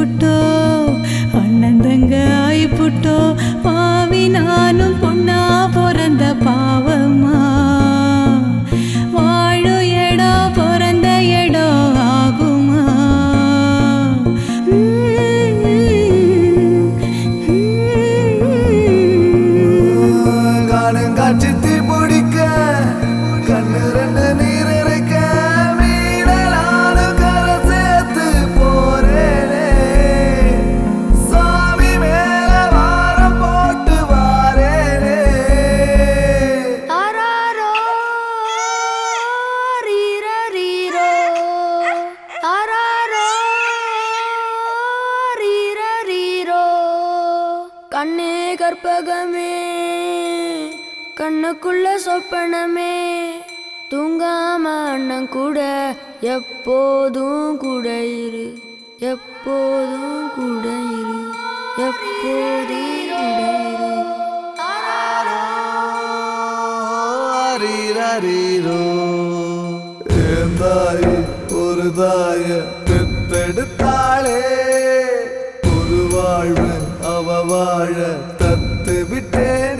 புட்டோ அண்ணன் தங்க ஆயி புட்டோ பாவி நானும் பொண்ணா பிறந்த பாவமா வாழும் இடம் பிறந்த இடம் ஆகுமா காணும் காட்சி தீ பிடிக்க கண்ணு ரெண்டு நீர் இறைக்க மீனலான கரை சேர்த்து போறேனே சாமி மேல வாரம் போட்டு வாரேனே ஆராரோ ரீரரீரோ ஆராரோ ரீரரீரோ கண்ணே கற்பகமே கண்ணுக்குள்ள சொப்பனமே தூங்காம அண்ணன் கூட எப்போதும் கூட இரு எப்போதும் கூட இரு எப்போதும் கூட இரு ஆரீரீரோ என் தாய் ஒரு தாய பெத்தெடுத்தாளே ஒரு வாழ்வு அவ வாழ தத்து விட்டே